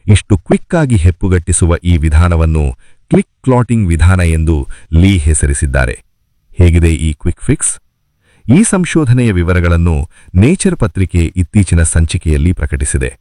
ಇಷ್ಟು ಕ್ವಿಕ್ ಆಗಿ ಹೆಪ್ಪುಗಟ್ಟಿಸುವ ಈ ವಿಧಾನವನ್ನು ಕ್ಲಿಕ್ ಕ್ಲಾಟಿಂಗ್ ವಿಧಾನ ಎಂದು ಲೀ ಹೆಸರಿಸಿದ್ದಾರೆ ಹೇಗಿದೆ ಈ ಕ್ವಿಕ್ ಫಿಕ್ಸ್ ಈ ಸಂಶೋಧನೆಯ ವಿವರಗಳನ್ನು ನೇಚರ್ ಪತ್ರಿಕೆ ಇತ್ತೀಚಿನ ಸಂಚಿಕೆಯಲ್ಲಿ ಪ್ರಕಟಿಸಿದೆ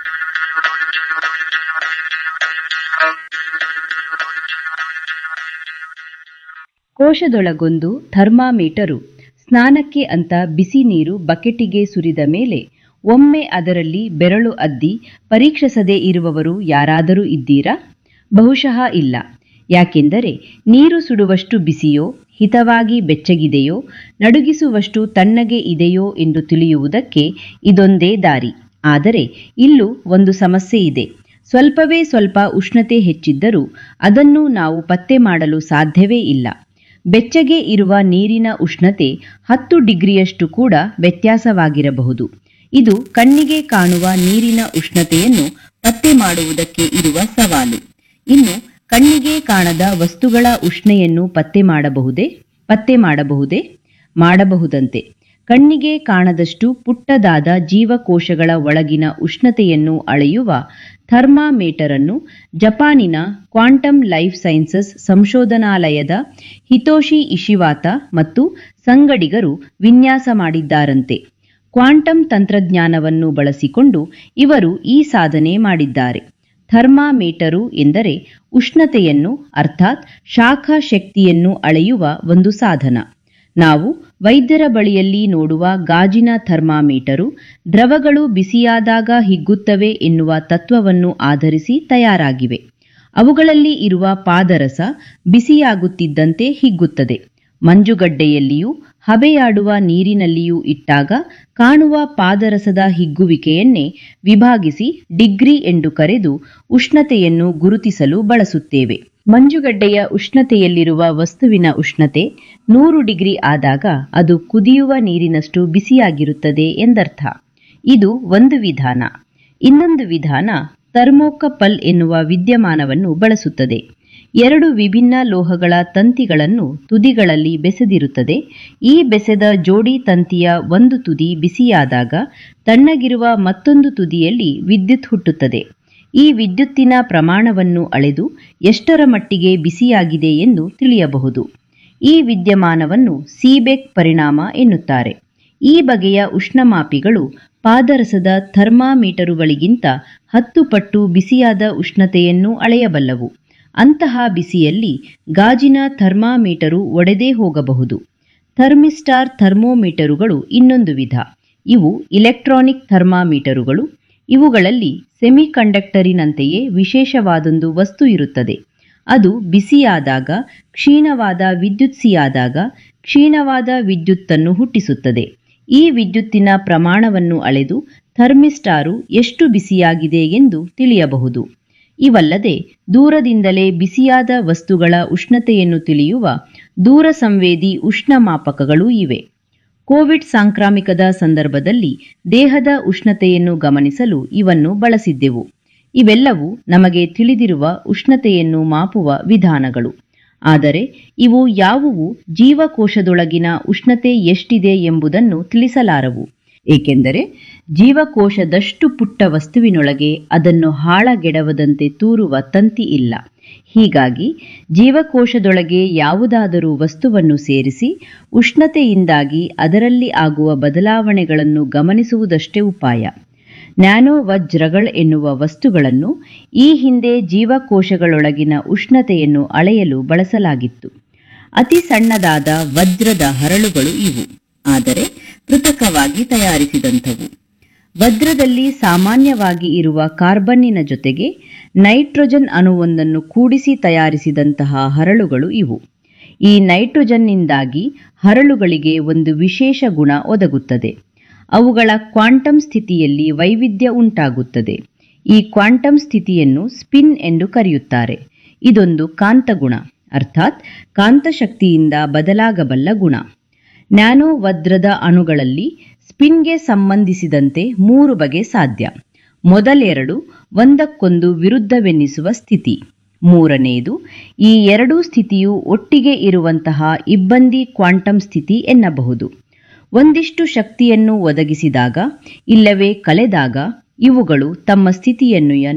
ಕೋಶದೊಳಗೊಂದು ಥರ್ಮಾಮೀಟರು ಸ್ನಾನಕ್ಕೆ ಅಂತ ಬಿಸಿ ನೀರು ಬಕೆಟಿಗೆ ಸುರಿದ ಮೇಲೆ ಒಮ್ಮೆ ಅದರಲ್ಲಿ ಬೆರಳು ಅದ್ದಿ ಪರೀಕ್ಷಿಸದೇ ಇರುವವರು ಯಾರಾದರೂ ಇದ್ದೀರಾ ಬಹುಶಃ ಇಲ್ಲ ಯಾಕೆಂದರೆ ನೀರು ಸುಡುವಷ್ಟು ಬಿಸಿಯೋ ಹಿತವಾಗಿ ಬೆಚ್ಚಗಿದೆಯೋ ನಡುಗಿಸುವಷ್ಟು ತಣ್ಣಗೆ ಇದೆಯೋ ಎಂದು ತಿಳಿಯುವುದಕ್ಕೆ ಇದೊಂದೇ ದಾರಿ ಆದರೆ ಇಲ್ಲೂ ಒಂದು ಸಮಸ್ಯೆ ಇದೆ ಸ್ವಲ್ಪವೇ ಸ್ವಲ್ಪ ಉಷ್ಣತೆ ಹೆಚ್ಚಿದ್ದರೂ ಅದನ್ನು ನಾವು ಪತ್ತೆ ಮಾಡಲು ಸಾಧ್ಯವೇ ಇಲ್ಲ ಬೆಚ್ಚಗೆ ಇರುವ ನೀರಿನ ಉಷ್ಣತೆ ಹತ್ತು ಡಿಗ್ರಿಯಷ್ಟು ಕೂಡ ವ್ಯತ್ಯಾಸವಾಗಿರಬಹುದು ಇದು ಕಣ್ಣಿಗೆ ಕಾಣುವ ನೀರಿನ ಉಷ್ಣತೆಯನ್ನು ಪತ್ತೆ ಮಾಡುವುದಕ್ಕೆ ಇರುವ ಸವಾಲು ಇನ್ನು ಕಣ್ಣಿಗೆ ಕಾಣದ ವಸ್ತುಗಳ ಉಷ್ಣೆಯನ್ನು ಪತ್ತೆ ಮಾಡಬಹುದೇ ಪತ್ತೆ ಮಾಡಬಹುದೇ ಮಾಡಬಹುದಂತೆ ಕಣ್ಣಿಗೆ ಕಾಣದಷ್ಟು ಪುಟ್ಟದಾದ ಜೀವಕೋಶಗಳ ಒಳಗಿನ ಉಷ್ಣತೆಯನ್ನು ಅಳೆಯುವ ಥರ್ಮಾಮೀಟರ್ ಅನ್ನು ಜಪಾನಿನ ಕ್ವಾಂಟಮ್ ಲೈಫ್ ಸೈನ್ಸಸ್ ಸಂಶೋಧನಾಲಯದ ಹಿತೋಶಿ ಇಶಿವಾತ ಮತ್ತು ಸಂಗಡಿಗರು ವಿನ್ಯಾಸ ಮಾಡಿದ್ದಾರಂತೆ ಕ್ವಾಂಟಮ್ ತಂತ್ರಜ್ಞಾನವನ್ನು ಬಳಸಿಕೊಂಡು ಇವರು ಈ ಸಾಧನೆ ಮಾಡಿದ್ದಾರೆ ಥರ್ಮಾಮೀಟರು ಎಂದರೆ ಉಷ್ಣತೆಯನ್ನು ಅರ್ಥಾತ್ ಶಾಖ ಶಕ್ತಿಯನ್ನು ಅಳೆಯುವ ಒಂದು ಸಾಧನ ನಾವು ವೈದ್ಯರ ಬಳಿಯಲ್ಲಿ ನೋಡುವ ಗಾಜಿನ ಥರ್ಮಾಮೀಟರು ದ್ರವಗಳು ಬಿಸಿಯಾದಾಗ ಹಿಗ್ಗುತ್ತವೆ ಎನ್ನುವ ತತ್ವವನ್ನು ಆಧರಿಸಿ ತಯಾರಾಗಿವೆ ಅವುಗಳಲ್ಲಿ ಇರುವ ಪಾದರಸ ಬಿಸಿಯಾಗುತ್ತಿದ್ದಂತೆ ಹಿಗ್ಗುತ್ತದೆ ಮಂಜುಗಡ್ಡೆಯಲ್ಲಿಯೂ ಹಬೆಯಾಡುವ ನೀರಿನಲ್ಲಿಯೂ ಇಟ್ಟಾಗ ಕಾಣುವ ಪಾದರಸದ ಹಿಗ್ಗುವಿಕೆಯನ್ನೇ ವಿಭಾಗಿಸಿ ಡಿಗ್ರಿ ಎಂದು ಕರೆದು ಉಷ್ಣತೆಯನ್ನು ಗುರುತಿಸಲು ಬಳಸುತ್ತೇವೆ ಮಂಜುಗಡ್ಡೆಯ ಉಷ್ಣತೆಯಲ್ಲಿರುವ ವಸ್ತುವಿನ ಉಷ್ಣತೆ ನೂರು ಡಿಗ್ರಿ ಆದಾಗ ಅದು ಕುದಿಯುವ ನೀರಿನಷ್ಟು ಬಿಸಿಯಾಗಿರುತ್ತದೆ ಎಂದರ್ಥ ಇದು ಒಂದು ವಿಧಾನ ಇನ್ನೊಂದು ವಿಧಾನ ಥರ್ಮೋಕಪಲ್ ಎನ್ನುವ ವಿದ್ಯಮಾನವನ್ನು ಬಳಸುತ್ತದೆ ಎರಡು ವಿಭಿನ್ನ ಲೋಹಗಳ ತಂತಿಗಳನ್ನು ತುದಿಗಳಲ್ಲಿ ಬೆಸೆದಿರುತ್ತದೆ ಈ ಬೆಸೆದ ಜೋಡಿ ತಂತಿಯ ಒಂದು ತುದಿ ಬಿಸಿಯಾದಾಗ ತಣ್ಣಗಿರುವ ಮತ್ತೊಂದು ತುದಿಯಲ್ಲಿ ವಿದ್ಯುತ್ ಹುಟ್ಟುತ್ತದೆ ಈ ವಿದ್ಯುತ್ತಿನ ಪ್ರಮಾಣವನ್ನು ಅಳೆದು ಎಷ್ಟರ ಮಟ್ಟಿಗೆ ಬಿಸಿಯಾಗಿದೆ ಎಂದು ತಿಳಿಯಬಹುದು ಈ ವಿದ್ಯಮಾನವನ್ನು ಸೀಬೆಕ್ ಪರಿಣಾಮ ಎನ್ನುತ್ತಾರೆ ಈ ಬಗೆಯ ಉಷ್ಣಮಾಪಿಗಳು ಪಾದರಸದ ಥರ್ಮಾಮೀಟರುಗಳಿಗಿಂತ ಹತ್ತು ಪಟ್ಟು ಬಿಸಿಯಾದ ಉಷ್ಣತೆಯನ್ನು ಅಳೆಯಬಲ್ಲವು ಅಂತಹ ಬಿಸಿಯಲ್ಲಿ ಗಾಜಿನ ಥರ್ಮಾಮೀಟರು ಒಡೆದೇ ಹೋಗಬಹುದು ಥರ್ಮಿಸ್ಟಾರ್ ಥರ್ಮೋಮೀಟರುಗಳು ಇನ್ನೊಂದು ವಿಧ ಇವು ಇಲೆಕ್ಟ್ರಾನಿಕ್ ಥರ್ಮಾಮೀಟರುಗಳು ಇವುಗಳಲ್ಲಿ ಸೆಮಿಕಂಡಕ್ಟರಿನಂತೆಯೇ ವಿಶೇಷವಾದೊಂದು ವಸ್ತು ಇರುತ್ತದೆ ಅದು ಬಿಸಿಯಾದಾಗ ಕ್ಷೀಣವಾದ ವಿದ್ಯುತ್ಸಿಯಾದಾಗ ಕ್ಷೀಣವಾದ ವಿದ್ಯುತ್ತನ್ನು ಹುಟ್ಟಿಸುತ್ತದೆ ಈ ವಿದ್ಯುತ್ತಿನ ಪ್ರಮಾಣವನ್ನು ಅಳೆದು ಥರ್ಮಿಸ್ಟಾರು ಎಷ್ಟು ಬಿಸಿಯಾಗಿದೆ ಎಂದು ತಿಳಿಯಬಹುದು ಇವಲ್ಲದೆ ದೂರದಿಂದಲೇ ಬಿಸಿಯಾದ ವಸ್ತುಗಳ ಉಷ್ಣತೆಯನ್ನು ತಿಳಿಯುವ ದೂರ ಸಂವೇದಿ ಉಷ್ಣಮಾಪಕಗಳೂ ಇವೆ ಕೋವಿಡ್ ಸಾಂಕ್ರಾಮಿಕದ ಸಂದರ್ಭದಲ್ಲಿ ದೇಹದ ಉಷ್ಣತೆಯನ್ನು ಗಮನಿಸಲು ಇವನ್ನು ಬಳಸಿದ್ದೆವು ಇವೆಲ್ಲವೂ ನಮಗೆ ತಿಳಿದಿರುವ ಉಷ್ಣತೆಯನ್ನು ಮಾಪುವ ವಿಧಾನಗಳು ಆದರೆ ಇವು ಯಾವುವು ಜೀವಕೋಶದೊಳಗಿನ ಉಷ್ಣತೆ ಎಷ್ಟಿದೆ ಎಂಬುದನ್ನು ತಿಳಿಸಲಾರವು ಏಕೆಂದರೆ ಜೀವಕೋಶದಷ್ಟು ಪುಟ್ಟ ವಸ್ತುವಿನೊಳಗೆ ಅದನ್ನು ಹಾಳಗೆಡವದಂತೆ ತೂರುವ ತಂತಿ ಇಲ್ಲ ಹೀಗಾಗಿ ಜೀವಕೋಶದೊಳಗೆ ಯಾವುದಾದರೂ ವಸ್ತುವನ್ನು ಸೇರಿಸಿ ಉಷ್ಣತೆಯಿಂದಾಗಿ ಅದರಲ್ಲಿ ಆಗುವ ಬದಲಾವಣೆಗಳನ್ನು ಗಮನಿಸುವುದಷ್ಟೇ ಉಪಾಯ ನ್ಯಾನೋ ವಜ್ರಗಳ್ ಎನ್ನುವ ವಸ್ತುಗಳನ್ನು ಈ ಹಿಂದೆ ಜೀವಕೋಶಗಳೊಳಗಿನ ಉಷ್ಣತೆಯನ್ನು ಅಳೆಯಲು ಬಳಸಲಾಗಿತ್ತು ಅತಿ ಸಣ್ಣದಾದ ವಜ್ರದ ಹರಳುಗಳು ಇವು ಆದರೆ ಕೃತಕವಾಗಿ ತಯಾರಿಸಿದಂಥವು ವಜ್ರದಲ್ಲಿ ಸಾಮಾನ್ಯವಾಗಿ ಇರುವ ಕಾರ್ಬನ್ನಿನ ಜೊತೆಗೆ ನೈಟ್ರೋಜನ್ ಅಣುವೊಂದನ್ನು ಕೂಡಿಸಿ ತಯಾರಿಸಿದಂತಹ ಹರಳುಗಳು ಇವು ಈ ನೈಟ್ರೋಜನ್ನಿಂದಾಗಿ ಹರಳುಗಳಿಗೆ ಒಂದು ವಿಶೇಷ ಗುಣ ಒದಗುತ್ತದೆ ಅವುಗಳ ಕ್ವಾಂಟಮ್ ಸ್ಥಿತಿಯಲ್ಲಿ ವೈವಿಧ್ಯ ಉಂಟಾಗುತ್ತದೆ ಈ ಕ್ವಾಂಟಮ್ ಸ್ಥಿತಿಯನ್ನು ಸ್ಪಿನ್ ಎಂದು ಕರೆಯುತ್ತಾರೆ ಇದೊಂದು ಕಾಂತಗುಣ ಅರ್ಥಾತ್ ಕಾಂತಶಕ್ತಿಯಿಂದ ಬದಲಾಗಬಲ್ಲ ಗುಣ ನ್ಯಾನೋ ವಜ್ರದ ಅಣುಗಳಲ್ಲಿ ಸ್ಪಿನ್ಗೆ ಸಂಬಂಧಿಸಿದಂತೆ ಮೂರು ಬಗೆ ಸಾಧ್ಯ ಮೊದಲೆರಡು ಒಂದಕ್ಕೊಂದು ವಿರುದ್ಧವೆನ್ನಿಸುವ ಸ್ಥಿತಿ ಮೂರನೆಯದು ಈ ಎರಡೂ ಸ್ಥಿತಿಯು ಒಟ್ಟಿಗೆ ಇರುವಂತಹ ಇಬ್ಬಂದಿ ಕ್ವಾಂಟಮ್ ಸ್ಥಿತಿ ಎನ್ನಬಹುದು ಒಂದಿಷ್ಟು ಶಕ್ತಿಯನ್ನು ಒದಗಿಸಿದಾಗ ಇಲ್ಲವೇ ಕಳೆದಾಗ ಇವುಗಳು ತಮ್ಮ ಸ್ಥಿತಿಯನ್ನು